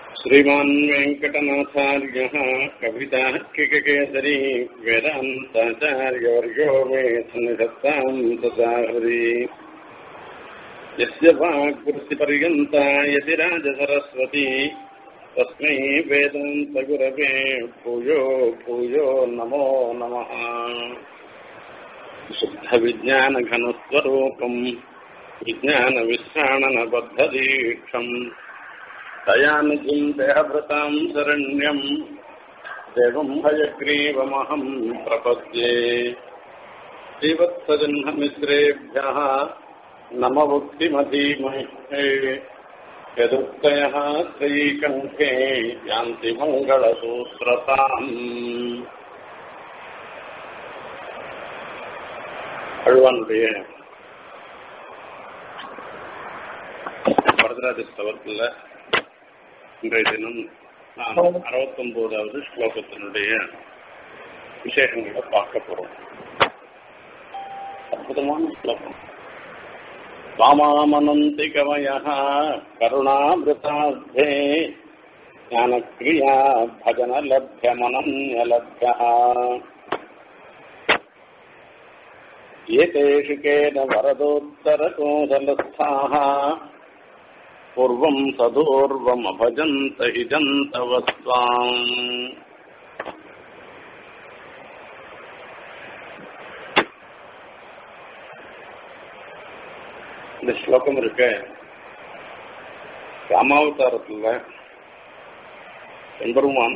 श्रीमान् वेङ्कटनाथार्यः कवितार्किककेसरी वेदान्ताचार्यवर्यो मे सन्निधत्ताम् तथा हृदि यस्य वाक्वृत्तिपर्यन्ता यतिराजसरस्वती तस्मै वेदान्तगुरवे भूयो भूयो नमो नमः शुद्धविज्ञानघनस्वरूपम् विज्ञानविश्राणनबद्धदीक्षम् दयानिधिम् देहभृताम् शरण्यम् देवम् हयग्रीवमहम् प्रपद्ये श्रीवत्सजह्नमिश्रेभ्यः नमभुक्तिमधीमहे यदुक्तयः श्रीकण्ठे यान्ति मङ्गलसूत्रताम् அழ்வானுடைய வரதராஜ ஸ்தவத்தில் இன்றைய தினம் நாம் அறுபத்தொன்பதாவது ஸ்லோகத்தினுடைய விசேஷங்களை பார்க்க போறோம் அற்புதமான ஸ்லோகம் வாமாமனந்தி கவய கருணாமிருதார்த்தே ஞானக்ரியா பஜன லப்யமனன்யலப்ய एतेषु केन वरदोत्तरकोसलस्थाः पूर्वम् सदूर्वमभजन्त हि जन्तवस्त्वाम् இந்த ஸ்லோகம் இருக்க ராமாவதாரத்துல எம்பெருமான்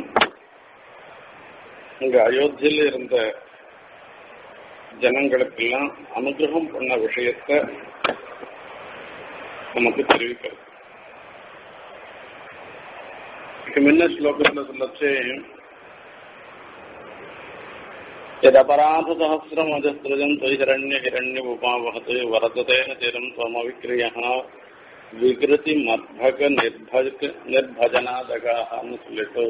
இங்க அயோத்தியில இருந்த ஜனங்களுக்கெல்லாம் அனுகிரகம் பண்ண விஷயத்த நமக்கு தெரிவிக்கிறது முன்ன ஸ்லோகத்துல சொல்லச்சு यदपराधसहस्रम् अजस्रजम् त्वयिरण्य हिरण्य उपावहत् वरदतेन चिरम् त्वमविक्रियः விகிருதி மத்பக நிர்பக நிர்பஜனாதகான்னு சொல்லிட்டு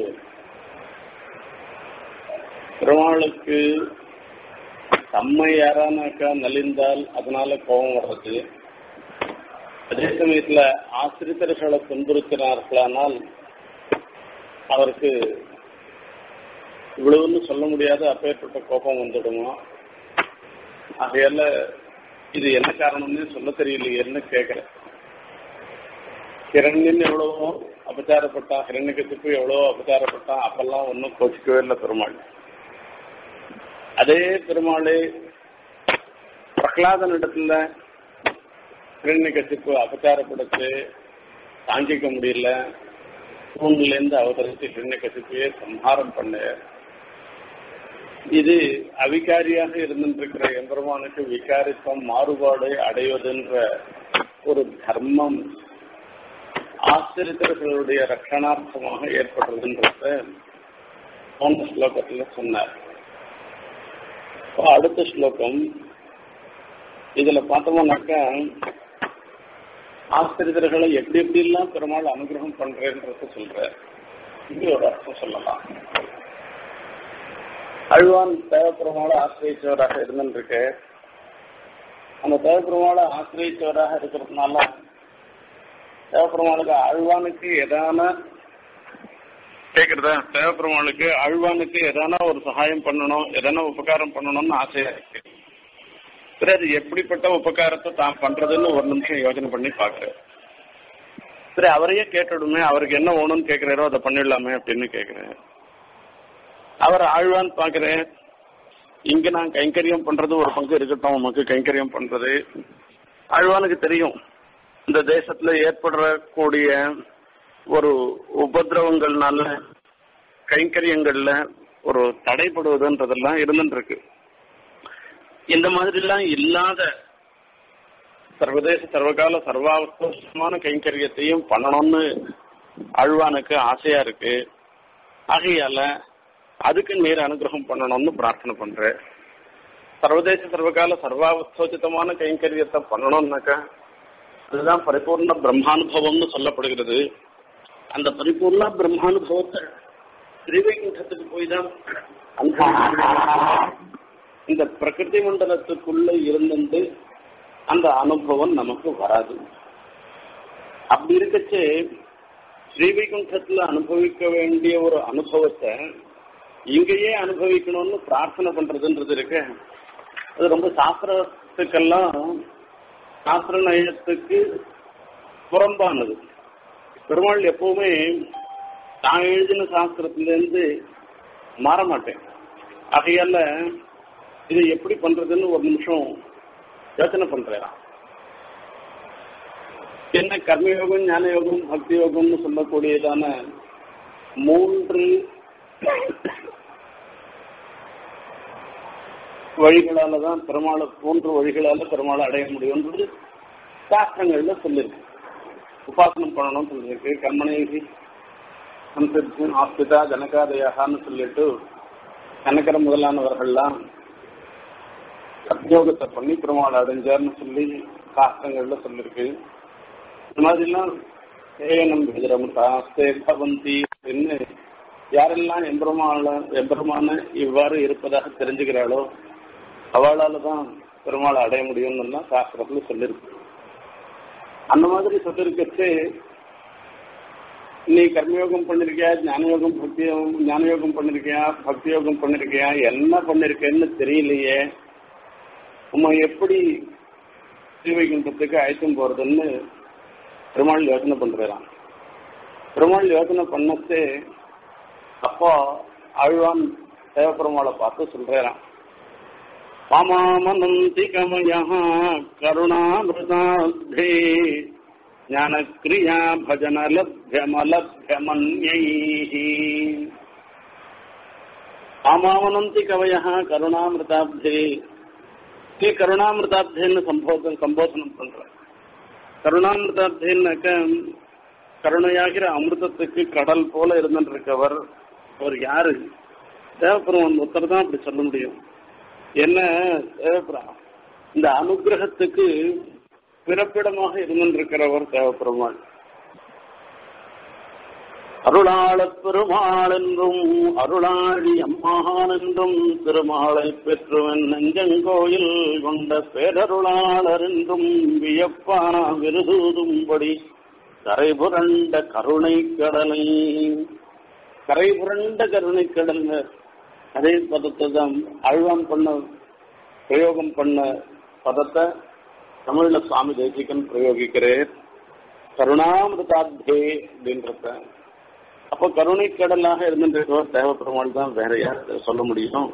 பெருமாளுக்கு தம்மை யாரானாக்கா நலிந்தால் அதனால கோபம் வர்றது அதே சமயத்துல ஆசிரியர்களை துன்புறுத்தினார்களானால் அவருக்கு இவ்வளவுன்னு சொல்ல முடியாத அப்பேற்பட்ட கோபம் வந்துடுமா ஆகையால இது என்ன காரணம்னு சொல்ல தெரியலையேன்னு கேட்கிறேன் ஹிரண்யன் எவ்வளவோ அபச்சாரப்பட்டான் ஹிரண்யகத்துக்கு எவ்வளவோ அபச்சாரப்பட்டான் அப்பெல்லாம் ஒன்றும் கோச்சிக்கவே இல்லை பெருமாள் அதே பெருமாளே பிரகலாதன் இடத்துல ஹிரண்யகத்துக்கு அபச்சாரப்படுத்து தாங்கிக்க முடியல தூண்லேருந்து அவதரித்து ஹிரண்யகத்துக்கையே சம்ஹாரம் பண்ண இது அவிகாரியாக இருந்திருக்கிற எம்பெருமானுக்கு விகாரித்துவம் மாறுபாடு அடைவதுன்ற ஒரு தர்மம் ஆசிரியர்களுடைய ரட்சணார்த்தமாக ஏற்படுறதுன்றத போன ஸ்லோகத்துல சொன்னார் அடுத்த ஸ்லோகம் இதுல பார்த்தோம்னாக்கா ஆசிரியர்களை எப்படி எப்படி எல்லாம் பெருமாள் அனுகிரகம் பண்றேன்றத சொல்ற இது ஒரு அர்த்தம் சொல்லலாம் அழ்வான் தேவப்பெருமாளை ஆசிரியச்சவராக இருந்துருக்கு அந்த தேவப்பெருமாளை ஆசிரியச்சவராக இருக்கிறதுனால தேவப்பெருமாளுக்கு அழ்வானுக்கு எதான கேக்குறதா தேவப்பெருமாளுக்கு அழ்வானுக்கு எதானா ஒரு சகாயம் பண்ணணும் எதனா உபகாரம் பண்ணணும்னு ஆசையா இருக்கு சரி அது எப்படிப்பட்ட உபகாரத்தை தான் பண்றதுன்னு ஒரு நிமிஷம் யோசனை பண்ணி பாக்குறேன் சரி அவரையே கேட்டுடுமே அவருக்கு என்ன வேணும்னு கேட்கிறாரோ அதை பண்ணிடலாமே அப்படின்னு கேட்கிறேன் அவர் ஆழ்வான்னு பாக்குறேன் இங்க நான் கைங்கரியம் பண்றது ஒரு பங்கு இருக்கட்டும் உமக்கு கைங்கரியம் பண்றது ஆழ்வானுக்கு தெரியும் இந்த தேசத்துல ஏற்படக்கூடிய ஒரு உபதிரவங்கள்னால கைங்கரியங்கள்ல ஒரு தடைப்படுவதுன்றதெல்லாம் இருந்துட்டு இருக்கு இந்த மாதிரி எல்லாம் இல்லாத சர்வதேச சர்வகால சர்வாவசமான கைங்கரியத்தையும் பண்ணணும்னு ஆழ்வானுக்கு ஆசையா இருக்கு ஆகையால அதுக்கு நீர் அனுகிரகம் பண்ணணும்னு பிரார்த்தனை பண்றேன் சர்வதேச சர்வகால சர்வாவசோச்சிதமான கைங்கரியத்தை பண்ணணும்னாக்கா அதுதான் பரிபூர்ண பிரம்மானுபவம்னு சொல்லப்படுகிறது அந்த பரிபூர்ண பிரம்மானுபவத்தை ஸ்ரீவைகுண்டத்துக்கு போய் தான் இந்த பிரகிருதி மண்டலத்துக்குள்ள இருந்துட்டு அந்த அனுபவம் நமக்கு வராது அப்படி இருக்கச்சு ஸ்ரீவைகுண்டத்துல அனுபவிக்க வேண்டிய ஒரு அனுபவத்தை இங்கேயே அனுபவிக்கணும்னு பிரார்த்தனை பண்றதுன்றது இருக்கு அது ரொம்ப சாஸ்திரத்துக்கெல்லாம் சாஸ்திர நயத்துக்கு புறம்பானது பெருமாள் எப்பவுமே தான் எழுதின சாஸ்திரத்திலேருந்து மாற மாட்டேன் ஆகையால இதை எப்படி பண்றதுன்னு ஒரு நிமிஷம் யோசனை பண்றேன் என்ன கர்மயோகம் ஞான யோகம் பக்தி யோகம்னு சொல்லக்கூடியதான மூன்று வழிகளால தான் பெருமாளை மூன்று வழிகளால பெருமாளை அடைய முடியும்ன்றது சாஸ்திரங்கள்ல சொல்லியிருக்கு உபாசனம் பண்ணணும்னு சொல்லியிருக்கு கர்மனேகி சம்சித்து ஆஸ்திதா ஜனகாதயாகான்னு சொல்லிட்டு கனகர முதலானவர்கள்லாம் சத்யோகத்தை பண்ணி பெருமாள் அடைஞ்சார்னு சொல்லி சாஸ்திரங்கள்ல சொல்லியிருக்கு இந்த மாதிரிலாம் ஏனம் விதிரமுதாஸ்தே பவந்தி அப்படின்னு யாரெல்லாம் எம்பெருமான எம்பெருமான இவ்வாறு இருப்பதாக தெரிஞ்சுக்கிறாளோ அவளால தான் பெருமாளை அடைய முடியும்னு தான் சாஸ்திரத்துல சொல்லியிருக்கு அந்த மாதிரி சொல்லிருக்கச்சு நீ கர்மயோகம் பண்ணிருக்கியா ஞானயோகம் பக்தி யோகம் ஞானயோகம் பண்ணிருக்கியா பக்தி யோகம் பண்ணிருக்கியா என்ன பண்ணிருக்கேன்னு தெரியலையே உண்மை எப்படி ஸ்ரீவைகுண்டத்துக்கு அழைத்தும் போறதுன்னு பெருமாள் யோசனை பண்றான் பெருமாள் யோசனை பண்ணச்சு அப்போ ஆழ்வான் தேவப்பெருமாளை பார்த்து சொல்றான் பாமாமனந்தி கமயா கருணாமிருதாத்ரே ஞானக்கிரியா பஜன லப்யமலப்யமன்யை பாமாவனந்தி கவய கருணாமிருதாப்தே கே கருணாமிருதாப்தேன்னு சம்போதம் சம்போதனம் பண்ற கருணாமிருதாப்தேன்னாக்க கருணையாகிற அமிர்தத்துக்கு கடல் போல இருந்துருக்கவர் அவர் யாரு தேவபெருமான் ஒருத்தர் தான் அப்படி சொல்ல முடியும் என்ன தேவபுரா இந்த அனுகிரகத்துக்கு பிறப்பிடமாக இருந்திருக்கிறவர் தேவப்பெருமாள் அருளாளப் பெருமாள் என்றும் அருளாழி அம்மான் என்றும் திருமாலை பெற்றுவன் நெஞ்சங்கோயில் கொண்ட பேரருளாளர் என்றும் வியப்பா விருதூதும்படி கரை புரண்ட கருணை கடலை கரை புரண்ட கருணை கடல் அதே பதத்தை தான் ஆழ்வான் பண்ண பிரயோகம் பண்ண பதத்தை தமிழ்ல சுவாமி தேசிகன் பிரயோகிக்கிறேன் கருணாமிருதாத்தே அப்படின்றத அப்போ கருணை கடலாக இருந்திருக்கிறவர் தேவப்பெருமாள் தான் வேற யார் சொல்ல முடியும்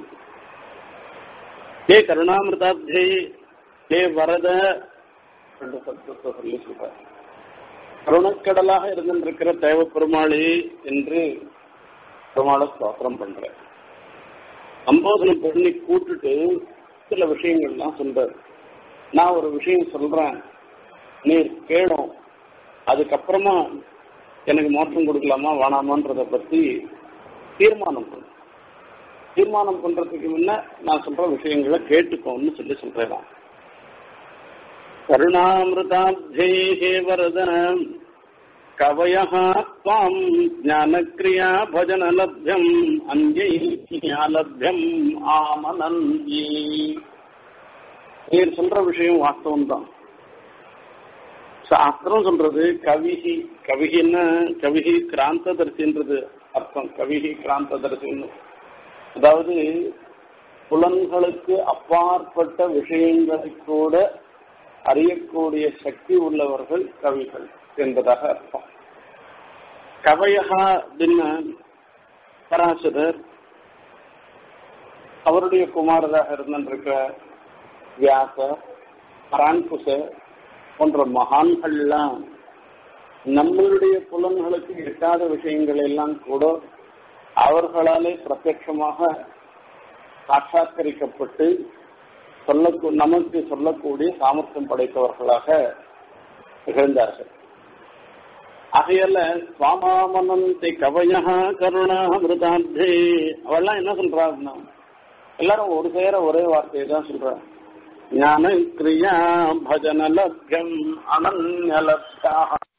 ஏ கருணாமிருதாத்தே ஏ வரத ரெண்டு சப்தத்தை சொல்லி சொல்ற கருணக்கடலாக இருந்திருக்கிற தேவப்பெருமாளே என்று பெருமாளை ஸ்தோத்திரம் பண்ற சம்போதனம் பண்ணி கூட்டுட்டு சில விஷயங்கள்லாம் சொல்றாரு நான் ஒரு விஷயம் சொல்றேன் நீர் கேளும் அதுக்கப்புறமா எனக்கு மோட்சம் கொடுக்கலாமா வேணாமான்றத பத்தி தீர்மானம் பண்ணு தீர்மானம் பண்றதுக்கு முன்ன நான் சொல்ற விஷயங்களை கேட்டுக்கோன்னு சொல்லி சொல்றேன் கருணாமிருதாப்தே வரத கவய தாம் ஞானக்கிரியா பஜன லப்யம் அஞ்சைலப்யம் ஆமனந்தி நீர் சொல்ற விஷயம் வாஸ்தவம் தான் சாஸ்திரம் சொல்றது கவிஹி கவிகின்னா கவிஹி கிராந்ததர்சின்றது அர்த்தம் கவிஹி கிராந்ததர்சின்னு அதாவது புலன்களுக்கு அப்பாற்பட்ட விஷயங்களை கூட அறியக்கூடிய சக்தி உள்ளவர்கள் கவிகள் என்பதாக அர்த்தம் கவையகா அப்படின்னு பராசரர் அவருடைய குமாரராக இருந்திருக்க வியாச பரான்புச போன்ற மகான்கள்லாம் நம்மளுடைய புலன்களுக்கு எட்டாத விஷயங்கள் எல்லாம் கூட அவர்களாலே பிரத்யட்சமாக சாட்சாத்கரிக்கப்பட்டு சொல்ல நமக்கு சொல்லக்கூடிய சாமர்த்தியம் படைத்தவர்களாக திகழ்ந்தார்கள் ஆகையால சுவாமாமனந்தி கவயா கருணாமிருதாந்தே அவெல்லாம் என்ன சொல்றாருன்னா எல்லாரும் ஒரு சேர ஒரே வார்த்தையை தான் சொல்றாங்க ஞான கிரியா பஜன லப்யம் அனன்யலப்யா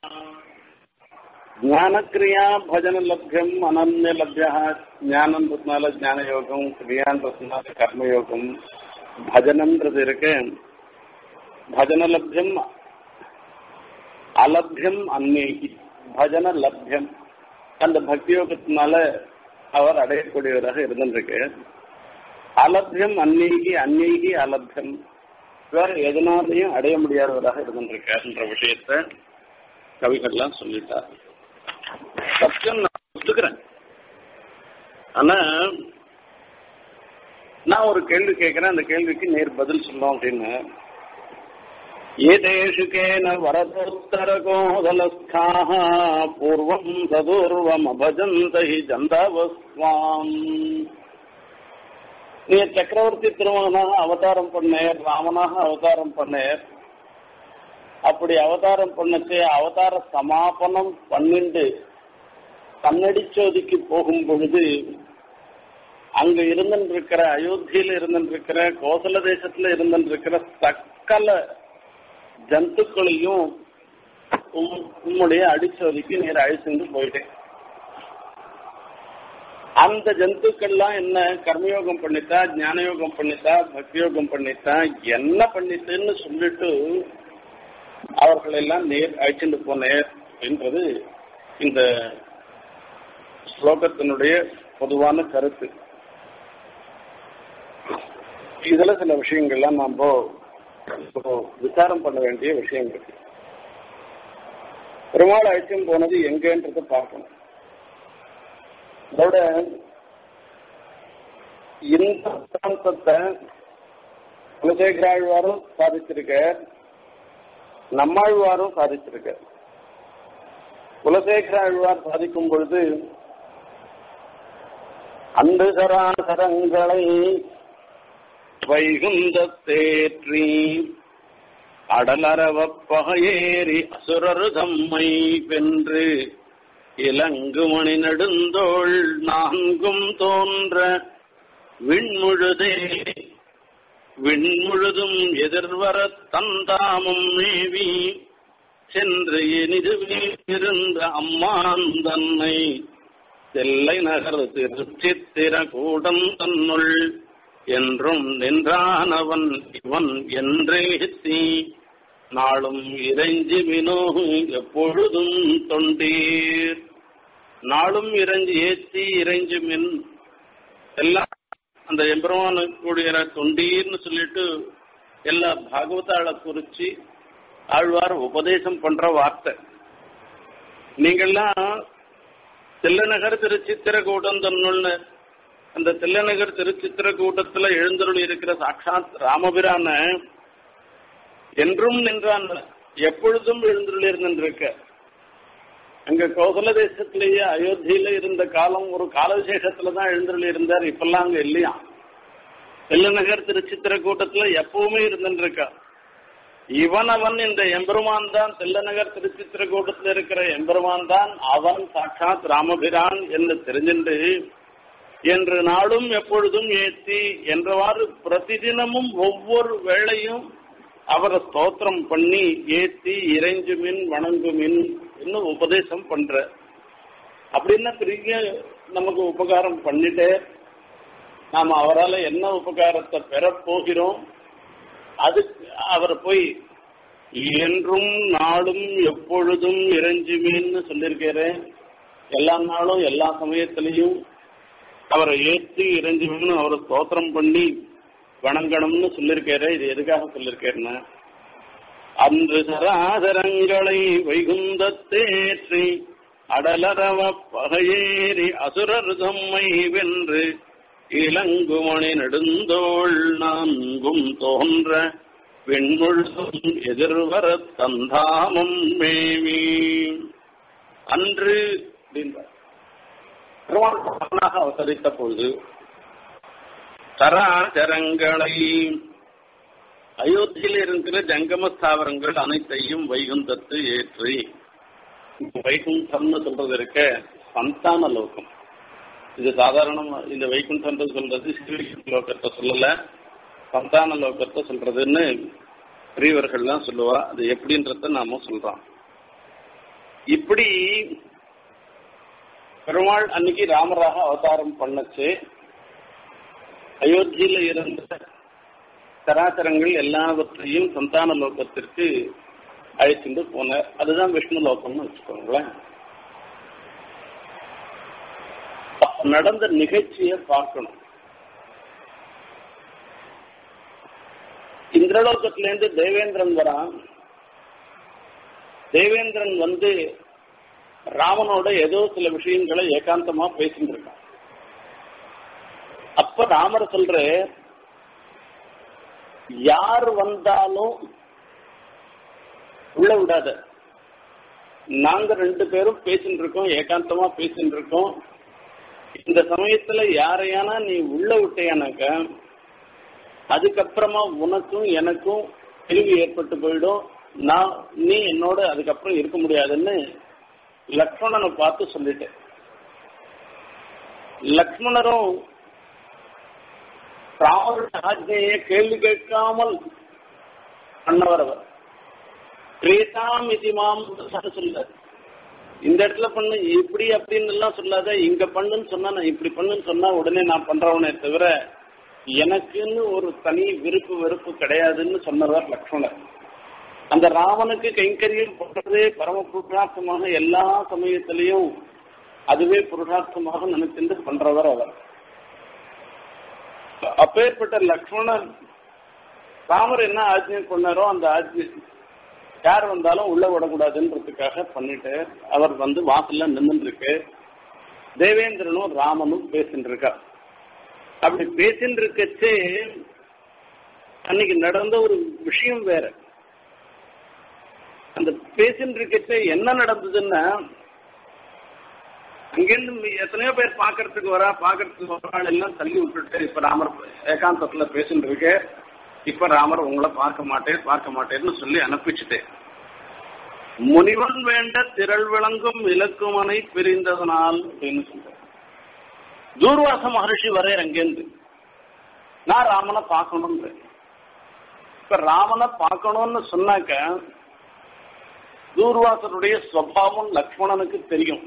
ஞானக்கிரியா பஜன லப்யம் அனன்ய லப்யா ஞானன்றதுனால ஞான யோகம் கிரியான்றதுனால கர்மயோகம் பஜனன்றது இருக்கு பஜன லப்யம் அலப்யம் அந்நேகி பஜன லப்யம் அந்த பக்தியோகத்தினால அவர் அடையக்கூடியவராக இருந்திருக்கு அலப்யம் அந்நீகி அந்நீகி அலப்யம் வேற எதனாலையும் அடைய முடியாதவராக இருந்திருக்காருன்ற விஷயத்த கவிகள்லாம் சொல்லிட்டார் சத்தியம் நான் ஒத்துக்கிறேன் ஆனா நான் ஒரு கேள்வி கேட்கிறேன் அந்த கேள்விக்கு நேர் பதில் சொல்லும் அப்படின்னு ஏதேஷு கேன வரதோத்தர கோதலஸ்தாக பூர்வம் சதுர்வம் அபஜந்த ஹி ஜந்தாவஸ்வாம் நீ சக்கரவர்த்தி திருமகனாக அவதாரம் பண்ணேர் ராமனாக அவதாரம் பண்ணேர் அப்படி அவதாரம் பண்ணச்சு அவதார சமாபனம் பன்னெண்டு கண்ணடிச்சோதிக்கு போகும் பொழுது அங்க இருந்திருக்கிற அயோத்தியில இருந்திருக்கிற கோசல தேசத்துல இருந்திருக்கிற சக்கல ஜந்துக்களையும் உம்முடைய அடிச்சோதிக்கு நீர் அழிச்சுட்டு போயிட்டேன் அந்த ஜந்துக்கள்லாம் என்ன கர்மயோகம் பண்ணித்தா ஞானயோகம் பண்ணித்தா பக்தியோகம் பண்ணித்தா என்ன பண்ணிட்டுன்னு சொல்லிட்டு அவர்கள் எல்லாம் நேர் அழைச்சிட்டு போனேர் என்றது இந்த ஸ்லோகத்தினுடைய பொதுவான கருத்து இதுல சில விஷயங்கள்லாம் நாம இப்போ விசாரம் பண்ண வேண்டிய விஷயங்கள் பெருமாள் அழைச்சும் போனது எங்கன்றத பார்க்கணும் அதோட இந்த பிராந்தத்தை குலசேகராழ்வாரும் சாதிச்சிருக்க நம்மாழ்வாரும் சாதிச்சிருக்க குலசேகராழ்வார் சாதிக்கும் பொழுது அன்று சராசரங்களை வைகுந்த தேற்றி அடலரவ பகையேறி அசுரரு தம்மை வென்று இலங்கு மணி நெடுந்தோள் நான்கும் தோன்ற விண்முழுதே விண்முழுதும் எதிர்வர தந்தாமும் மேவி சென்று இனிது இருந்த அம்மான் தன்னை செல்லை நகர் திருச்சித்திர கூடம் தன்னுள் என்றும் நின்றானவன் இவன் என்றே தீ நாளும் இறைஞ்சி மினோ எப்பொழுதும் தொண்டீர் நாளும் இறைஞ்சி ஏத்தி இறைஞ்சி மின் எல்லாம் அந்த எம்பெருமானுக்குடைய தொண்டீர்னு சொல்லிட்டு எல்லா பாகவதாளை குறிச்சு ஆழ்வார் உபதேசம் பண்ற வார்த்தை நீங்கள்லாம் தில்லநகர் திருச்சித்திரக்கூட்டம் தன்னுள்னு அந்த தில்லநகர் திருச்சித்திரக்கூட்டத்துல எழுந்தருள் இருக்கிற சாட்சாத் ராமபிரான என்றும் நின்றான் எப்பொழுதும் எழுந்தருள் இருந்திருக்க அங்க கோசல தேசத்திலேயே அயோத்தியில இருந்த காலம் ஒரு காலவிசேஷத்துல தான் எழுந்தருள் இருந்தார் இப்பெல்லாம் அங்க இல்லையா தில்லநகர் திருச்சித்திர கூட்டத்துல எப்பவுமே இருந்துருக்கா இவன் அவன் இந்த எம்பெருமான் தான் தில்லநகர் திருச்சித்திர கூட்டத்தில் இருக்கிற எம்பெருமான் தான் அவன் சாட்சாத் ராமபிரான் என்று தெரிஞ்சின்று என்று நாளும் எப்பொழுதும் ஏத்தி என்றவாறு பிரதிதினமும் ஒவ்வொரு வேளையும் அவரை ஸ்தோத்திரம் பண்ணி ஏத்தி இறைஞ்சு மின் வணங்கு மின் இன்னும் உபதேசம் பண்ற அப்படின்னா பெரிய நமக்கு உபகாரம் பண்ணிட்டே நாம் அவரால் என்ன உபகாரத்தை பெறப் போகிறோம் அது அவர் போய் என்றும் நாளும் எப்பொழுதும் இறைஞ்சுமீன்னு சொல்லியிருக்கிறேன் எல்லா நாளும் எல்லா சமயத்திலையும் அவரை ஏற்றி இறைஞ்சுமீன்னு அவரை ஸ்தோத்திரம் பண்ணி வணங்கணும்னு சொல்லியிருக்காரு இது எதுக்காக சொல்லியிருக்கேன்னா அன்று சராசரங்களை வைகுந்தத்தேற்றி அடலரவ பகையேறி அசுரர் தம்மை வென்று இளங்குமணி நெடுந்தோள் நான்கும் தோன்ற வெண்முழுதும் எதிர்வர தந்தாமம் மேவி அன்று அப்படின்றார் பெருமாள் அவதரித்த பொழுது சராச்சரங்களை அயோத்தியில் இருக்கிற ஜங்கம ஸ்தாவரங்கள் அனைத்தையும் வைகுந்தத்து ஏற்றி வைகுண்டம்னு சொல்றது இருக்க சந்தான லோகம் இது சாதாரணமா இந்த வைகுண்டம் சொல்றது ஸ்ரீவைகுண்ட லோகத்தை சொல்லல சந்தான லோகத்தை சொல்றதுன்னு பெரியவர்கள்லாம் சொல்லுவா அது எப்படின்றத நாம சொல்றோம் இப்படி பெருமாள் அன்னைக்கு ராமராக அவதாரம் பண்ணச்சு அயோத்தியில இருந்த சராசரங்கள் எல்லாவற்றையும் சந்தான லோகத்திற்கு அழைச்சிட்டு போனார் அதுதான் விஷ்ணு லோகம்னு வச்சுக்கோங்களேன் நடந்த நிகழ்ச்சியை பார்க்கணும் இந்திரலோகத்திலேருந்து தேவேந்திரன் வரான் தேவேந்திரன் வந்து ராமனோட ஏதோ சில விஷயங்களை ஏகாந்தமா பேசிட்டு இருக்கான் அப்ப ராமர் சொல்ற யார் வந்தாலும் உள்ள விடாத நாங்க ரெண்டு பேரும் பேசிட்டு இருக்கோம் ஏகாந்தமா பேசிட்டு இருக்கோம் இந்த சமயத்துல யாரையானா நீ உள்ள விட்டேனாக்க அதுக்கப்புறமா உனக்கும் எனக்கும் பிரிவு ஏற்பட்டு போயிடும் நான் நீ என்னோட அதுக்கப்புறம் இருக்க முடியாதுன்னு லக்ஷ்மணனை பார்த்து சொல்லிட்டேன் லக்ஷ்மணரும் ராமருடைய ஆஜ்ஞையை கேள்வி கேட்காமல் பண்ணவர் அவர் பிரேதாம் இதிமாம் சொல்ல இந்த இடத்துல பண்ணு இப்படி அப்படின்னு எல்லாம் சொல்லாத இங்க பண்ணுன்னு சொன்னா நான் இப்படி பண்ணுன்னு சொன்னா உடனே நான் பண்றவனே தவிர எனக்குன்னு ஒரு தனி விருப்பு வெறுப்பு கிடையாதுன்னு சொன்னவர் லக்ஷ்மணர் அந்த ராமனுக்கு கைங்கரியம் பண்றதே பரம புருஷார்த்தமாக எல்லா சமயத்திலையும் அதுவே புருஷார்த்தமாக நினைச்சிருந்து பண்றவர் அவர் அப்பேற்பட்ட லக்ஷ்மணன் ராமர் என்ன ஆஜ்ஞை பண்ணாரோ அந்த ஆஜ்ஞை யார் வந்தாலும் உள்ள விடக்கூடாதுன்றதுக்காக பண்ணிட்டு அவர் வந்து வாசல்ல நின்று இருக்கு தேவேந்திரனும் ராமனும் பேசிட்டு இருக்கா அப்படி பேசிட்டு இருக்கச்சே அன்னைக்கு நடந்த ஒரு விஷயம் வேற அந்த பேசிட்டு இருக்கச்சே என்ன நடந்ததுன்னா அங்கிருந்து எத்தனையோ பேர் பாக்குறதுக்கு வரா பாக்குறதுக்கு வராள் எல்லாம் தள்ளி விட்டுட்டு இப்ப ராமர் ஏகாந்தத்துல பேசிட்டு இருக்கு இப்ப ராமர் உங்களை பார்க்க மாட்டேன் பார்க்க மாட்டேன்னு சொல்லி அனுப்பிச்சுட்டேன் முனிவன் வேண்ட திரள் விளங்கும் இலக்குமனை பிரிந்ததனால் அப்படின்னு சொல்ற தூர்வாச மகர்ஷி வரையர் அங்கேருந்து நான் ராமனை பார்க்கணும்ன்ற இப்ப ராமனை பார்க்கணும்னு சொன்னாக்க தூர்வாசனுடைய சுவாவம் லக்ஷ்மணனுக்கு தெரியும்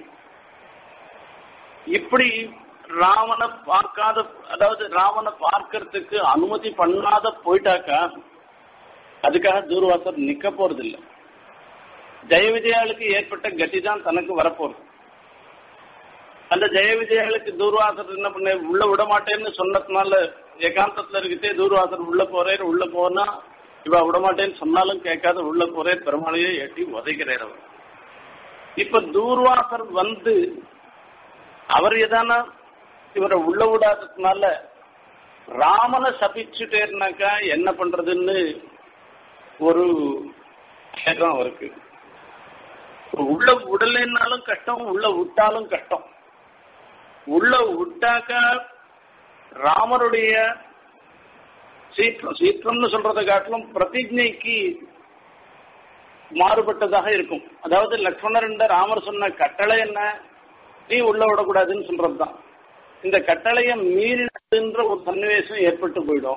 இப்படி ராவனை பார்க்காத அதாவது ராவனை பார்க்கறதுக்கு அனுமதி பண்ணாத போயிட்டாக்கா அதுக்காக தூர்வாசர் நிக்க போறது இல்லை ஜெய விஜயாளுக்கு ஏற்பட்ட கதி தான் தனக்கு வரப்போறது அந்த ஜெய விஜயாளுக்கு தூர்வாசர் என்ன பண்ண உள்ள விட மாட்டேன்னு சொன்னதுனால ஏகாந்தத்துல இருக்கே தூர்வாசர் உள்ள போறேன் உள்ள போனா இவ விட மாட்டேன்னு சொன்னாலும் கேட்காத உள்ள போறேன் பெருமாளையே எட்டி உதைக்கிறார் அவர் இப்ப தூர்வாசர் வந்து அவர் எதானா இவரை உள்ள விடாததுனால ராமனை சபிச்சுட்டேன்னாக்கா என்ன பண்றதுன்னு ஒரு கேட்கம் அவருக்கு உள்ள விடலைன்னாலும் கஷ்டம் உள்ள விட்டாலும் கஷ்டம் உள்ள விட்டாக்கா ராமருடைய சீற்றம் சீற்றம்னு சொல்றதை காட்டிலும் பிரதிஜைக்கு மாறுபட்டதாக இருக்கும் அதாவது லக்ஷ்மணர் என்ற ராமர் சொன்ன கட்டளை என்ன நீ உள்ள விடக்கூடாதுன்னு சொல்றதுதான் இந்த கட்டளையை மீறினதுன்ற ஒரு சன்னிவேசம் ஏற்பட்டு போயிடும்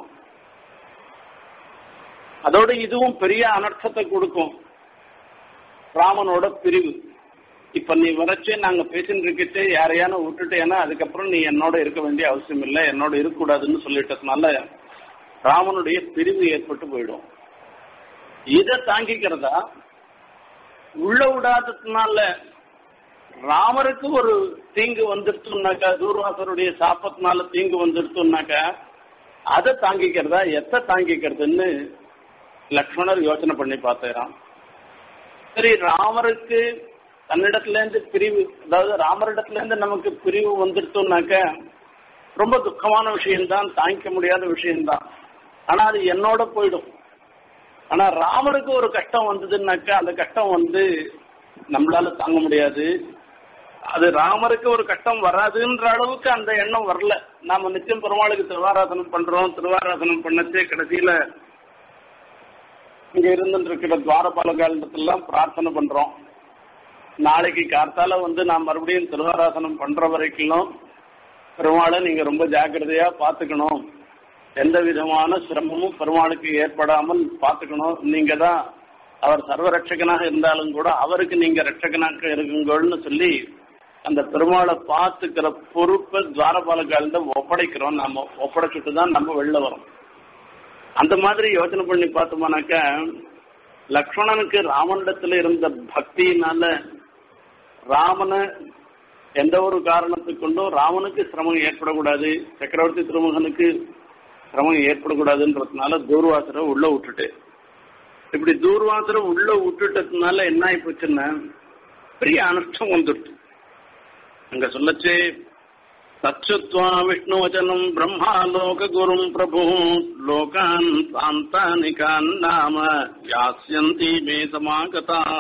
அதோட இதுவும் பெரிய அனர்த்தத்தை கொடுக்கும் ராமனோட பிரிவு இப்ப நீ வரைச்சே நாங்க பேசிட்டு இருக்கச்சே யாரையான விட்டுட்டேன்னா அதுக்கப்புறம் நீ என்னோட இருக்க வேண்டிய அவசியம் இல்லை என்னோட இருக்கக்கூடாதுன்னு சொல்லிட்டதுனால ராமனுடைய பிரிவு ஏற்பட்டு போயிடும் இதை தாங்கிக்கிறதா உள்ள விடாததுனால ராமருக்கு ஒரு தீங்கு வந்துருச்சுனாக்கா தூர்வாசருடைய சாப்பத்தினால தீங்கு வந்துருச்சுனாக்கா அதை தாங்கிக்கிறதா எத்த தாங்கிக்கிறதுன்னு லக்ஷ்மணர் யோசனை பண்ணி பார்த்தாராம் சரி ராமருக்கு தன்னிடத்துல இருந்து பிரிவு அதாவது ராமரிடத்துல இருந்து நமக்கு பிரிவு வந்துருச்சோம்னாக்க ரொம்ப துக்கமான விஷயம்தான் தாங்கிக்க முடியாத விஷயம்தான் ஆனா அது என்னோட போயிடும் ஆனா ராமருக்கு ஒரு கஷ்டம் வந்ததுன்னாக்கா அந்த கஷ்டம் வந்து நம்மளால தாங்க முடியாது அது ராமருக்கு ஒரு கஷ்டம் வராதுன்ற அளவுக்கு அந்த எண்ணம் வரல நாம நித்தியம் பெருமாளுக்கு திருவாராசனம் பண்றோம் திருவாராசனம் பண்ணச்சே கடைசியில இங்க இருந்துட்டு இருக்கிற துவாரபாலகாலத்துலாம் பிரார்த்தனை பண்றோம் நாளைக்கு கார்த்தால வந்து நான் மறுபடியும் திருவாராசனம் பண்ற வரைக்கும் பெருமாளை நீங்க ரொம்ப ஜாக்கிரதையா பாத்துக்கணும் எந்த விதமான சிரமமும் பெருமாளுக்கு ஏற்படாமல் பாத்துக்கணும் நீங்க தான் அவர் சர்வரட்சகனாக இருந்தாலும் கூட அவருக்கு நீங்க ரட்சகனாக இருக்குங்கள்னு சொல்லி அந்த பெருமாளை பார்த்துக்கிற பொறுப்பை துவாரபாலகாலிட்ட ஒப்படைக்கிறோம் நாம ஒப்படைச்சிட்டு தான் நம்ம வெளில வரோம் அந்த மாதிரி யோசனை பண்ணி பார்த்தோம்னாக்க லக்ஷ்மணனுக்கு ராமனிடத்துல இருந்த பக்தியினால ராமனை எந்த ஒரு காரணத்துக்கு கொண்டும் ராமனுக்கு சிரமம் ஏற்படக்கூடாது சக்கரவர்த்தி திருமகனுக்கு சிரமம் ஏற்படக்கூடாதுன்றதுனால தூர்வாசரை உள்ள விட்டுட்டு இப்படி தூர்வாசரை உள்ள விட்டுட்டதுனால என்ன ஆகி போச்சுன்னா பெரிய அனர்த்தம் வந்துடுது அங்க சொல்லச்சு தச்சுத்வா விஷ்ணுவச்சனம் பிரம்மா லோக குரும் பிரபு லோகான் சாந்தானிகான் நாம யாசியந்தி மே சமாகதாக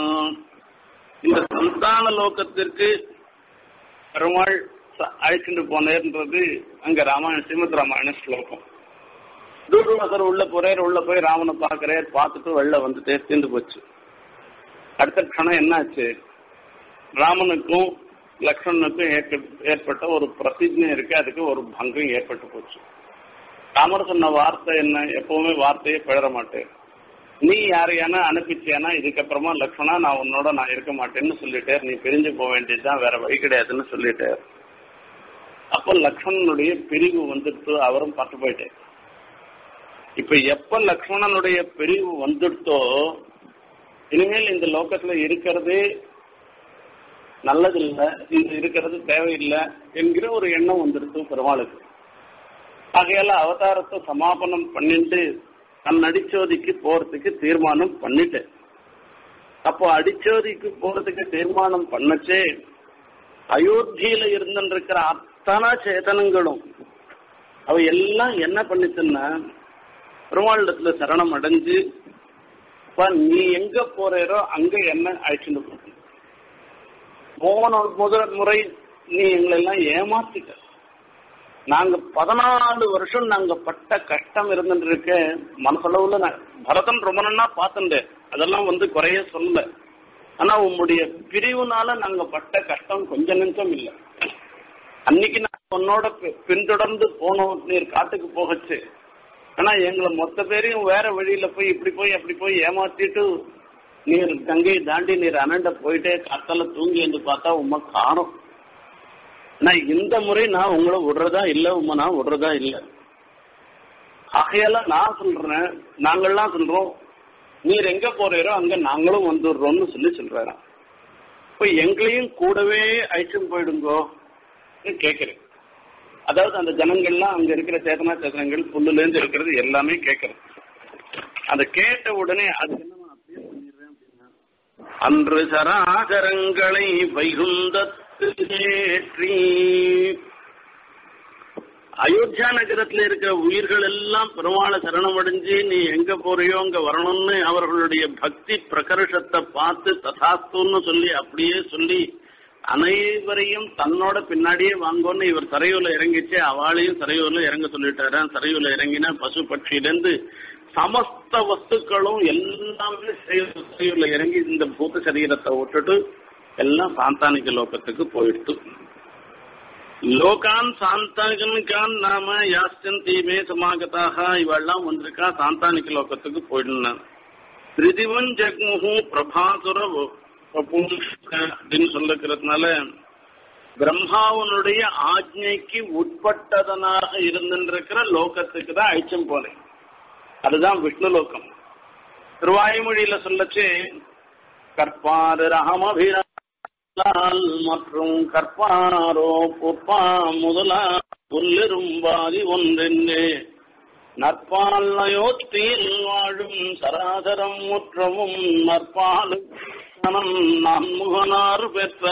இந்த சந்தான லோகத்திற்கு பெருமாள் அழைச்சிட்டு போனேன்றது அங்க ராமாயண ஸ்ரீமத் ராமாயண ஸ்லோகம் தூர்வாசர் உள்ள போறார் உள்ள போய் ராமனை பாக்குறார் பார்த்துட்டு வெளில வந்துட்டே தீர்ந்து போச்சு அடுத்த க்ஷணம் என்னாச்சு ராமனுக்கும் லக்ஷ்மணனுக்கும் ஏற்பட்ட ஒரு பிரசித்தி இருக்கு அதுக்கு ஒரு பங்கம் ஏற்பட்டு போச்சு ராமர் சொன்ன வார்த்தை என்ன எப்பவுமே வார்த்தையை பிழற மாட்டேன் நீ யாரையானா அனுப்பிச்சியானா இதுக்கப்புறமா லக்ஷ்மணா நான் உன்னோட நான் இருக்க மாட்டேன்னு சொல்லிட்டேன் நீ பிரிஞ்சு போக வேண்டியதுதான் வேற வழி கிடையாதுன்னு சொல்லிட்டார் அப்போ லக்ஷ்மணனுடைய பிரிவு வந்துட்டு அவரும் பட்டு போயிட்டார் இப்ப எப்ப லக்ஷ்மணனுடைய பிரிவு வந்துட்டோ இனிமேல் இந்த லோகத்துல இருக்கிறது நல்லதில்லை இது இருக்கிறது தேவையில்லை என்கிற ஒரு எண்ணம் வந்துடுத்து பெருமாளுக்கு ஆகையால அவதாரத்தை சமாபனம் பண்ணிட்டு தன் அடிச்சோதிக்கு போறதுக்கு தீர்மானம் பண்ணிட்டேன் அப்போ அடிச்சோதிக்கு போறதுக்கு தீர்மானம் பண்ணச்சே அயோத்தியில இருந்திருக்கிற அத்தனை சேதனங்களும் அவ எல்லாம் என்ன பண்ணிச்சுன்னா பெருமாளிடத்துல சரணம் அடைஞ்சு நீ எங்க போறோ அங்க என்ன அழைச்சிட்டு போ போன முதல் முறை நீ எங்களை எல்லாம் ஏமாத்திட்ட நாங்க பதினாலு வருஷம் நாங்க பட்ட கஷ்டம் இருந்துட்டு இருக்க மனசளவுல நான் பரதன் ரொம்ப நன்னா பார்த்துட்டேன் அதெல்லாம் வந்து குறைய சொல்லல ஆனா உம்முடைய பிரிவுனால நாங்க பட்ட கஷ்டம் கொஞ்ச நிமிஷம் இல்லை அன்னைக்கு நான் உன்னோட பின்தொடர்ந்து போனோம் நீர் காட்டுக்கு போகச்சு ஆனா எங்களை மொத்த பேரையும் வேற வழியில போய் இப்படி போய் அப்படி போய் ஏமாத்திட்டு நீர் கங்கையை தாண்டி நீர் அனண்ட போயிட்டே காத்தால தூங்கி வந்து பார்த்தா உண்மை காணும் நான் இந்த முறை நான் உங்களை விடுறதா இல்ல உண்மை நான் விடுறதா இல்ல ஆகையால நான் சொல்றேன் நாங்கள்லாம் சொல்றோம் நீர் எங்க போறீரோ அங்க நாங்களும் வந்துடுறோம்னு சொல்லி சொல்றாராம் இப்ப எங்களையும் கூடவே அழைச்சும் போயிடுங்கோ கேக்குறேன் அதாவது அந்த ஜனங்கள்லாம் அங்க இருக்கிற சேதனா சேதனங்கள் புல்லுல இருந்து இருக்கிறது எல்லாமே கேட்கறது அதை கேட்ட உடனே அது என்னமா அப்படியே பண்ணிடுறேன் அப்படின்னா அன்று சராசரங்களை வைகுந்தேற்றி அயோத்தியா நகரத்துல இருக்கிற உயிர்கள் எல்லாம் பெருமாளை சரணமடைஞ்சு நீ எங்க போறியோ அங்க வரணும்னு அவர்களுடைய பக்தி பிரகர்ஷத்தை பார்த்து ததாஸ்துன்னு சொல்லி அப்படியே சொல்லி அனைவரையும் தன்னோட பின்னாடியே வாங்கோன்னு இவர் சரையூர்ல இறங்கிச்சு அவளையும் சரையூர்ல இறங்க சொல்லிட்டாரு சரையூர்ல இறங்கின பசு பட்சியிலேருந்து சமஸ்த வஸ்துக்களும் எல்லாமே சரையூர்ல இறங்கி இந்த பூத்த சரீரத்தை விட்டுட்டு எல்லாம் சாந்தானிக லோகத்துக்கு போயிடுத்து லோகான் சாந்தானிகான் நாம யாஸ்தந்தி மே சமாகதாக இவெல்லாம் வந்திருக்கா சாந்தானிக லோகத்துக்கு போயிடுனான் திரிதிவன் ஜக்முகு பிரபாசுர அப்படின்னு சொல்லுக்கிறதுனால பிரம்மாவனுடைய ஆஜ்ஞைக்கு உட்பட்டதனாக இருந்திருக்கிற லோகத்துக்கு தான் அழிச்சம் போனேன் அதுதான் விஷ்ணு லோகம் திருவாய்மொழியில சொல்லச்சு கற்பாறு ரகமபிரால் மற்றும் கற்பாரோ பொப்பா முதலா புல்லிரும்பாதி ஒன்றென்னே நற்பால் அயோத்தியில் வாழும் சராசரம் முற்றமும் நற்பாலு நான்முகனார் பெற்ற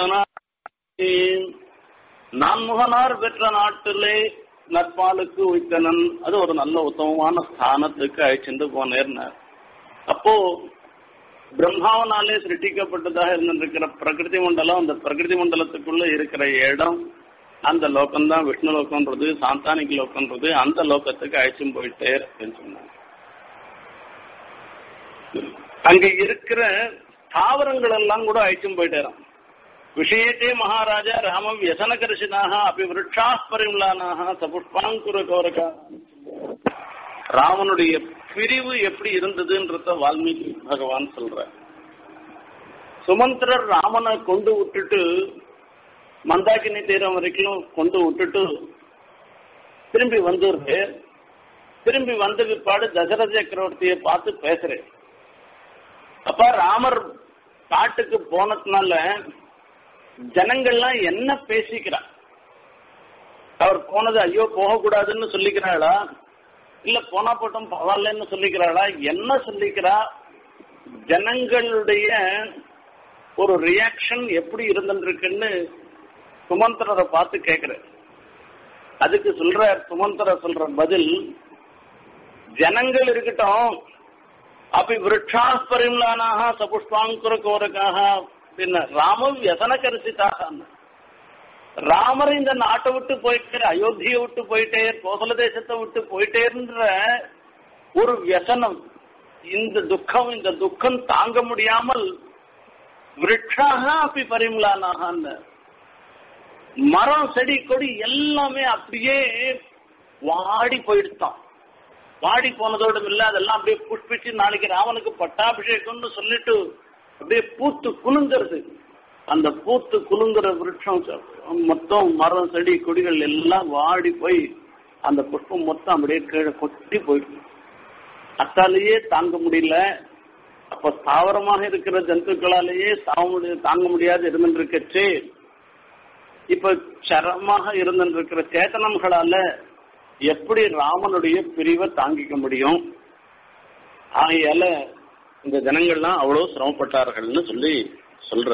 நான்முகனார் பெற்ற நாட்டிலே நற்பாலுக்கு உய்த்தனன் அது ஒரு நல்ல உத்தமமான ஸ்தானத்துக்கு அழைச்சிட்டு போனேர்னார் அப்போ பிரம்மாவனாலே சிருஷ்டிக்கப்பட்டதாக இருந்திருக்கிற பிரகிருதி மண்டலம் அந்த பிரகிருதி மண்டலத்துக்குள்ள இருக்கிற இடம் அந்த லோகம்தான் விஷ்ணு லோகம்ன்றது சாந்தானிக் லோகம்ன்றது அந்த லோகத்துக்கு அழைச்சும் போயிட்டே அப்படின்னு சொன்னாங்க அங்க இருக்கிற தாவரங்கள் எல்லாம் கூட அழைச்சும் போயிட்டேறான் விஷயத்தே மகாராஜா ராமம் வியசனகர்ஷினாக அப்படி விரட்சா பரிமளானாக சபுஷ்பாங்குர கௌரகா ராமனுடைய பிரிவு எப்படி இருந்ததுன்றத வால்மீகி பகவான் சொல்ற சுமந்திரர் ராமனை கொண்டு விட்டுட்டு மந்தாக்கினி தீரம் வரைக்கும் கொண்டு விட்டுட்டு திரும்பி வந்துடுது திரும்பி வந்த பிற்பாடு தசரத சக்கரவர்த்தியை பார்த்து பேசுறேன் அப்ப ராமர் காட்டுக்கு போனதுனால ஜனங்கள்லாம் என்ன பேசிக்கிறா அவர் போனது ஐயோ போகக்கூடாதுன்னு சொல்லிக்கிறாளா இல்ல போனா போட்டோம் பரவாயில்லன்னு சொல்லிக்கிறாளா என்ன சொல்லிக்கிறா ஜனங்களுடைய ஒரு ரியாக்ஷன் எப்படி இருந்துருக்குன்னு சுமந்திரரை பார்த்து கேட்கிறேன் அதுக்கு சொல்ற சுமந்திர சொல்ற பதில் ஜனங்கள் இருக்கட்டும் அப்படி விரட்சா பரிமளானாக சபுஷ்பாங்குர கோரக்காக பின்ன ராம வியசன கரிசித்தாக ராமர் இந்த நாட்டை விட்டு போயிட்டே அயோத்தியை விட்டு போயிட்டே கோசல தேசத்தை விட்டு போயிட்டேன்ற ஒரு வியசனம் இந்த துக்கம் இந்த துக்கம் தாங்க முடியாமல் விரட்சாக அப்படி பரிமளானாக மரம் செடி கொடி எல்லாமே அப்படியே வாடி போயிடுத்தான் வாடி போனதோடும் இல்ல அதெல்லாம் அப்படியே புஷ்பிச்சு நாளைக்கு ராவனுக்கு பட்டாபிஷேகம்னு சொல்லிட்டு அப்படியே பூத்து குலுங்கிறது அந்த பூத்து குலுங்குற விருட்சம் மொத்தம் மரம் செடி கொடிகள் எல்லாம் வாடி போய் அந்த புஷ்பம் மொத்தம் அப்படியே கீழே கொட்டி போயிடுச்சு அத்தாலேயே தாங்க முடியல அப்ப ஸ்தாவரமாக இருக்கிற ஜந்துக்களாலேயே தாங்க முடிய தாங்க முடியாது இருந்துருக்கச்சு இப்ப சரமாக இருந்திருக்கிற சேத்தனங்களால எப்படி ராமனுடைய பிரிவை தாங்கிக்க முடியும் ஆகையால இந்த ஜனங்கள்லாம் அவ்வளவு சிரமப்பட்டார்கள்னு சொல்லி சொல்ற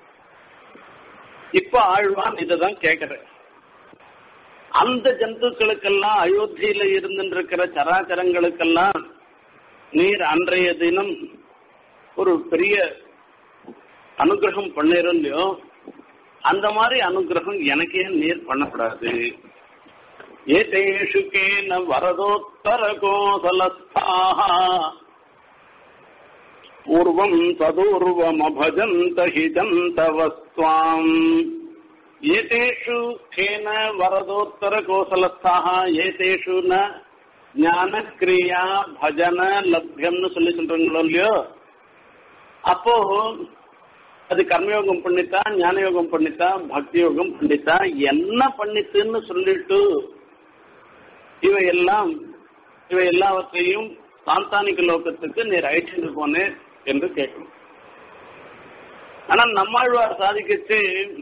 இப்ப ஆழ்வான் இதான் கேக்குற அந்த ஜந்துக்களுக்கெல்லாம் அயோத்தியில இருந்துருக்கிற சராச்சரங்களுக்கெல்லாம் நீர் அன்றைய தினம் ஒரு பெரிய அனுகிரகம் பண்ணிரும் இல்லையோ அந்த மாதிரி அனுகிரகம் எனக்கே நீர் பண்ணக்கூடாது ஏதேஷு கேன வரதோத்தர கோசலஸ்தாக பூர்வம் ததூர்வமபஜந்த ஹிஜந்தவஸ்வாம் ஏதேஷு கேன வரதோத்தர கோசலஸ்தாக ஏதேஷு ந ஞான கிரியா பஜன லப்யம்னு சொல்லி சொல்றீங்களோ இல்லையோ அப்போ அது கர்மயோகம் பண்ணித்தா ஞான யோகம் பண்ணித்தா பக்தி யோகம் பண்ணித்தா என்ன பண்ணித்துன்னு சொல்லிட்டு இவை எல்லாம் இவை எல்லாவற்றையும் சாந்தானிக லோகத்துக்கு நீர் அழைச்சிட்டு போனேன் என்று கேட்கணும் ஆனா நம்மாழ்வார் சாதிக்கச்சு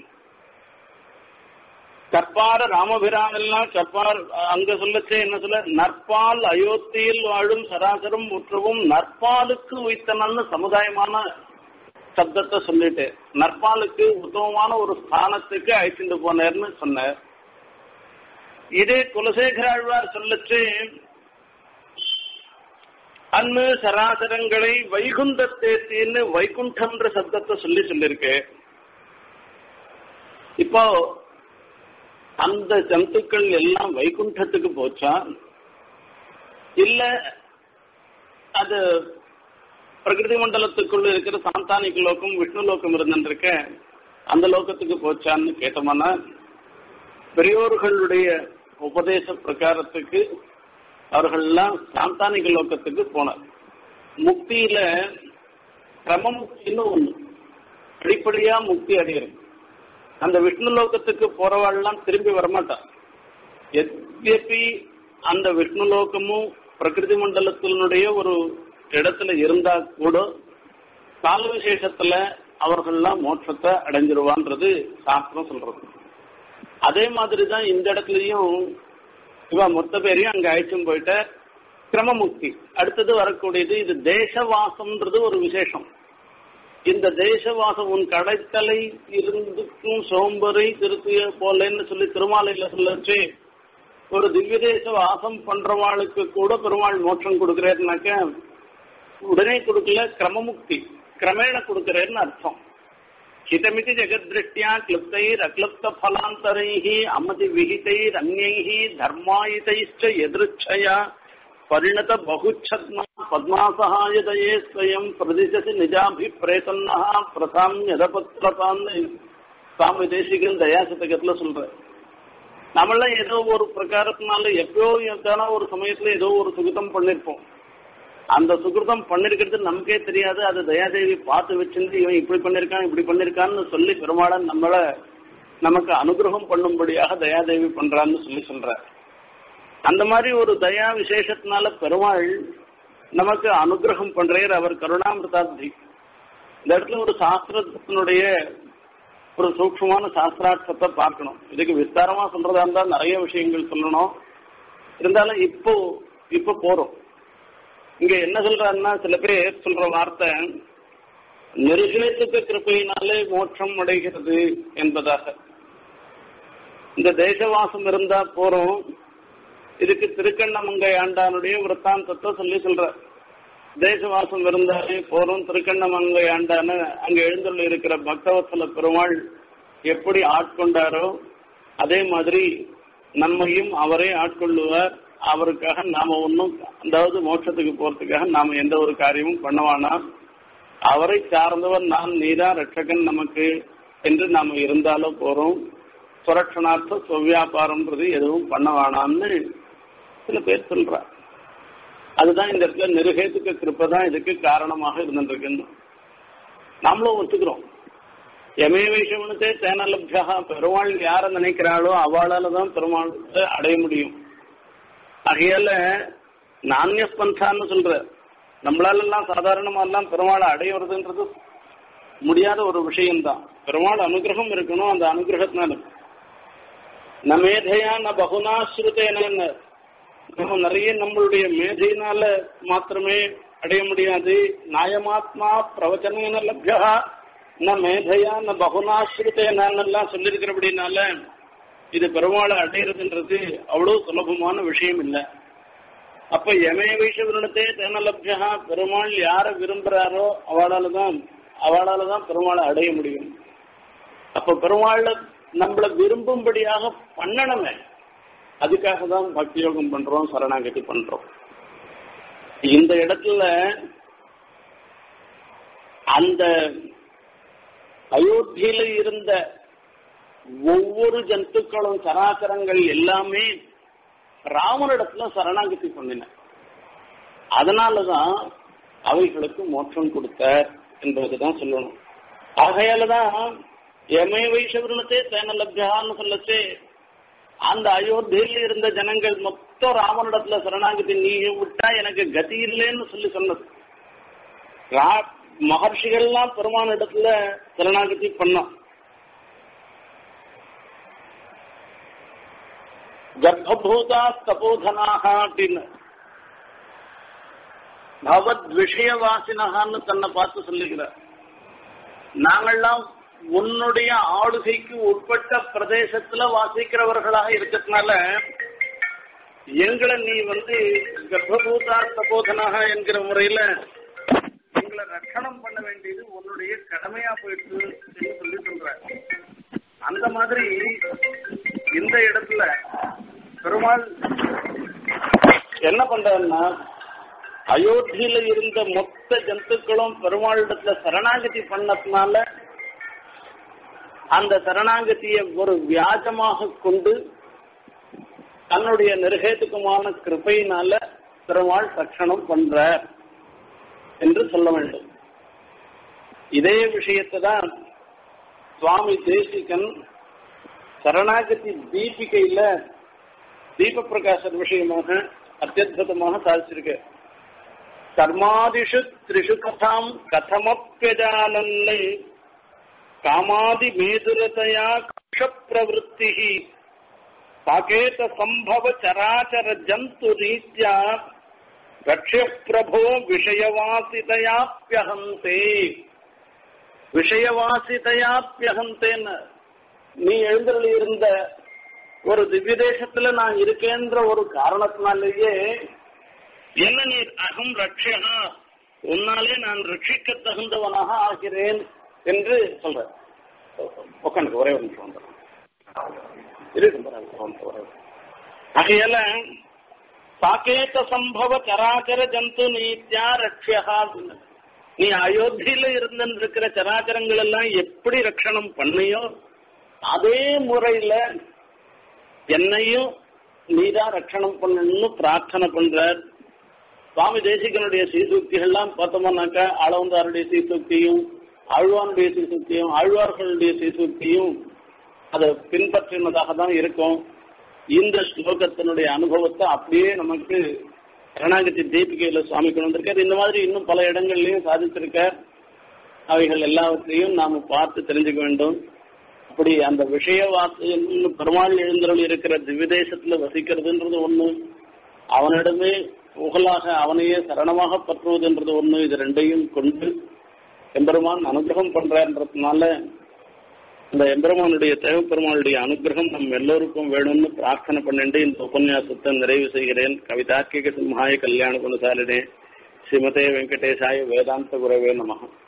கற்பார ராமபிரான் எல்லாம் கற்பார் அங்க சொல்லச்சே என்ன சொல்ல நற்பால் அயோத்தியில் வாழும் சராசரம் முற்றவும் நற்பாலுக்கு உய்த்தனன்னு சமுதாயமான சப்தத்தை சொல்லிட்டு நற்பாலுக்கு உத்தமமான ஒரு ஸ்தானத்துக்கு அழைச்சிட்டு போனேர்னு சொன்னார் இதே குலசேகர ஆழ்வார் சொல்லச்சு அன்னு சராசரங்களை வைகுந்தத்தேத்தின்னு வைகுண்டம்ன்ற சப்தத்தை சொல்லி சொல்லிருக்கு இப்போ அந்த ஜந்துக்கள் எல்லாம் வைகுண்டத்துக்கு போச்சா இல்ல அது பிரகிருதி மண்டலத்துக்குள்ள இருக்கிற சாந்தானிக லோகம் விஷ்ணு லோகம் இருந்துருக்க அந்த லோகத்துக்கு போச்சான்னு கேட்டோம்னா பெரியோர்களுடைய உபதேச பிரகாரத்துக்கு அவர்கள்லாம் சாந்தானிக லோகத்துக்கு போனார் முக்தியில கிரமமுக்தின்னு ஒண்ணு அடிப்படையா முக்தி அடையிறது அந்த விஷ்ணு லோகத்துக்கு போறவாள்லாம் திரும்பி வரமாட்டான் எத்யபி அந்த விஷ்ணு லோகமும் பிரகிருதி மண்டலத்தினுடைய ஒரு இடத்துல இருந்தா கூட கால விசேஷத்துல அவர்கள்லாம் மோட்சத்தை அடைஞ்சிருவான்றது சாஸ்திரம் சொல்றது அதே மாதிரி தான் இந்த இடத்துலயும் இவன் மொத்த பேரையும் அங்க அழைச்சும் போயிட்ட கிரமமுக்தி அடுத்தது வரக்கூடியது இது தேசவாசம்ன்றது ஒரு விசேஷம் இந்த தேசவாசம் உன் கடைத்தலை இருந்துக்கும் சோம்பரை திருத்திய போலன்னு சொல்லி திருமாலையில சொல்லச்சு ஒரு திவ்ய தேச வாசம் பண்றவாளுக்கு கூட பெருமாள் மோட்சம் கொடுக்கிறாருனாக்க உடனே கொடுக்கல கிரமமுக்தி கிரமேண கொடுக்கிறேன்னு அர்த்தம் ஹிதமிதி ஜெகத்ருஷ்டியா கிளிப்தைர் அக்லிப்த பலாந்தரைஹி அமதி விஹிதைர் அந்நைஹி தர்மாயிதைச்ச எதிர்ச்சயா परिणत बहुच्छत्मा पद्मासहायदये स्वयं प्रदिशति நிஜாபிப்பிரேதன்னா பிரசாமியதபத்திரதான்னு சாமி தேசிகன் தயாசதகத்துல சொல்ற நம்மளாம் ஏதோ ஒரு பிரகாரத்தினால எப்பயோ எதான ஒரு சமயத்துல ஏதோ ஒரு சுகிதம் பண்ணிருப்போம் அந்த சுகிருதம் பண்ணிருக்கிறது நமக்கே தெரியாது அது தயாதேவி பார்த்து வச்சிருந்து இவன் இப்படி பண்ணிருக்கான் இப்படி பண்ணிருக்கான்னு சொல்லி பெருமாளன் நம்மள நமக்கு அனுகிரகம் பண்ணும்படியாக தயாதேவி பண்றான்னு சொல்லி சொல்ற அந்த மாதிரி ஒரு தயா விசேஷத்தினால பெருமாள் நமக்கு அனுகிரகம் பண்றார் அவர் கருணாமிருதாப்தி இந்த இடத்துல ஒரு சாஸ்திரத்தினுடைய ஒரு சூக்ஷமான சாஸ்திரார்த்தத்தை பார்க்கணும் இதுக்கு விஸ்தாரமா சொல்றதா இருந்தா நிறைய விஷயங்கள் சொல்லணும் இருந்தாலும் இப்போ இப்ப போறோம் இங்க என்ன சொல்றாருன்னா சில பேர் சொல்ற வார்த்தை நிருகேத்துக்கு கிருப்பையினாலே மோட்சம் அடைகிறது என்பதாக இந்த தேசவாசம் இருந்தா போறோம் இதுக்கு திருக்கண்ணமங்கை ஆண்டானுடைய விற்த்தாந்தத்தை சொல்லி சொல்ற தேசவாசம் இருந்தாலே போறோம் திருக்கண்ணமங்கை ஆண்டான அங்க எழுந்துள்ள இருக்கிற பக்தவத்சல பெருமாள் எப்படி ஆட்கொண்டாரோ அதே மாதிரி நம்மையும் அவரே ஆட்கொள்ளுவார் அவருக்காக நாம ஒன்றும் அதாவது மோட்சத்துக்கு போறதுக்காக நாம எந்த ஒரு காரியமும் பண்ணவானா அவரை சார்ந்தவர் நான் நீதான் ரட்சகன் நமக்கு என்று நாம இருந்தாலும் போறோம் சுரட்சணார்த்த சொவ்வியாபாரம்ன்றது எதுவும் பண்ண வேணாம்னு சில பேர் சொல்றா அதுதான் இந்த இடத்துல நிருகேத்துக்கு கிருப்பை தான் இதுக்கு காரணமாக இருந்துருக்குன்னு நாமளும் ஒத்துக்கிறோம் எமே வைஷவனத்தே தேனலப்யா பெருமாள் யார நினைக்கிறாளோ அவளால தான் பெருமாள் அடைய முடியும் ஆகையால நானிய பந்தான்னு சொல்ற நம்மளால எல்லாம் சாதாரணமா எல்லாம் பெருமாளை அடையிறதுன்றது முடியாத ஒரு விஷயம்தான் பெருமாள் அனுகிரகம் இருக்கணும் அந்த அனுகிரகத்தினால ந மேதையா ந பகுனாஸ்ருதேன நம்ம நிறைய நம்மளுடைய மேதையினால மாத்திரமே அடைய முடியாது நாயமாத்மா பிரவச்சனேன லப்யா ந மேதையா ந பகுனாஸ்ருதேனெல்லாம் சொல்லியிருக்கிறபடினால இது பெருமாளை அடையிறதுன்றது அவ்வளவு சுலபமான விஷயம் இல்லை அப்ப எமே வைஷவனத்தே தேனலப்யா பெருமாள் யார விரும்புறாரோ அவளால தான் அவளால தான் பெருமாளை அடைய முடியும் அப்ப பெருமாள் நம்மள விரும்பும்படியாக பண்ணணுமே அதுக்காக தான் பக்தி யோகம் பண்றோம் சரணாகதி பண்றோம் இந்த இடத்துல அந்த அயோத்தியில இருந்த ஒவ்வொரு ஜந்துக்களும் சராசரங்கள் எல்லாமே ராமனிடத்துல சரணாகதி பண்ணின அதனாலதான் அவைகளுக்கு மோட்சம் கொடுத்தார் என்பதுதான் சொல்லணும் ஆகையாலதான் எமை வைஷவருணத்தே தேனலப்யான்னு சொல்லச்சு அந்த அயோத்தியில் இருந்த ஜனங்கள் மொத்தம் ராமனிடத்துல சரணாகதி நீ விட்டா எனக்கு கதி இல்லைன்னு சொல்லி சொன்னது மகர்ஷிகள்லாம் பெருமானிடத்துல சரணாகதி பண்ணோம் கர்ப்பூதா தபோதனாக அப்படின்னு பகவத் விஷயவாசினகான்னு தன்னை பார்த்து சொல்லுகிறார் நாங்கள்லாம் உன்னுடைய ஆளுகைக்கு உட்பட்ட பிரதேசத்துல வாசிக்கிறவர்களாக இருக்கிறதுனால எங்களை நீ வந்து கர்ப்பூதா தபோதனாக என்கிற முறையில எங்களை ரட்சணம் பண்ண வேண்டியது உன்னுடைய கடமையா போயிட்டு சொல்லி சொல்ற அந்த மாதிரி இந்த இடத்துல பெருமாள் என்ன பண்றாருன்னா அயோத்தியில இருந்த மொத்த ஜந்துக்களும் பெருமாளிடத்துல சரணாகதி பண்ணதுனால அந்த சரணாகதியை ஒரு வியாஜமாக கொண்டு தன்னுடைய நிர்கேதுக்குமான கிருப்பையினால பெருமாள் ரட்சணம் பண்ற என்று சொல்ல வேண்டும் இதே விஷயத்தை தான் சுவாமி தேசிகன் சரணாகதி தீபிகையில தீப பிரகாசர் விஷயமாக அத்தியுதமாக சாதிச்சிருக்க கர்மாதிஷு திரிஷு கதாம் கதமப்பியஜானன்னை காமாதி மேதுரதையா கஷ பிரவருத்தி சாகேத சம்பவ சராச்சர ஜந்து ரீத்யா ரக்ஷ பிரபோ விஷயவாசிதையாப்பியகந்தே விஷயவாசிதையாப்பியகந்தேன்னு நீ எழுந்தருளி இருந்த ஒரு திவ்ய தேசத்துல நான் இருக்கேன்ற ஒரு காரணத்தினாலேயே என்ன நீ அகம் ரட்சகா உன்னாலே நான் ரட்சிக்க தகுந்தவனாக ஆகிறேன் என்று சொல்ற உட்காந்து ஒரே ஒரு நிமிஷம் வந்துடும் ஆகையால சாக்கேத சம்பவ சராச்சர ஜந்து நீத்யா ரட்சியா நீ அயோத்தியில இருந்துன்னு இருக்கிற சராச்சரங்கள் எல்லாம் எப்படி ரட்சணம் பண்ணியோ அதே முறையில என்னையும் நீதான் ரட்சணம் பண்ணணும்னு பிரார்த்தனை பண்றார் சுவாமி தேசிகனுடைய சீசூக்திகள்லாம் பார்த்தோம்னாக்கா அளவந்தாருடைய சீசூக்தியும் ஆழ்வானுடைய சீசூக்தியும் ஆழ்வார்களுடைய சீசூக்தியும் அதை பின்பற்றினதாக தான் இருக்கும் இந்த ஸ்லோகத்தினுடைய அனுபவத்தை அப்படியே நமக்கு கருணாகதி தீபிகையில சுவாமி கொண்டு வந்திருக்காரு இந்த மாதிரி இன்னும் பல இடங்கள்லயும் சாதித்திருக்கார் அவைகள் எல்லாவற்றையும் நாம பார்த்து தெரிஞ்சுக்க வேண்டும் அப்படி அந்த விஷய வார்த்தை பெருமாள் எழுந்தருள் இருக்கிற திவ்யதேசத்துல வசிக்கிறதுன்றது ஒண்ணு அவனிடமே புகழாக அவனையே சரணமாக பற்றுவதுன்றது ஒண்ணு இது ரெண்டையும் கொண்டு எம்பெருமான் அனுகிரகம் பண்றன்றதுனால இந்த எம்பெருமானுடைய தேவப்பெருமானுடைய அனுகிரகம் நம் எல்லோருக்கும் வேணும்னு பிரார்த்தனை பண்ணிட்டு இந்த உபன்யாசத்தை நிறைவு செய்கிறேன் கவிதாக்கிக சிம்ஹாய கல்யாண குணசாலினே ஸ்ரீமதே வெங்கடேசாய வேதாந்த குரவே நமகம்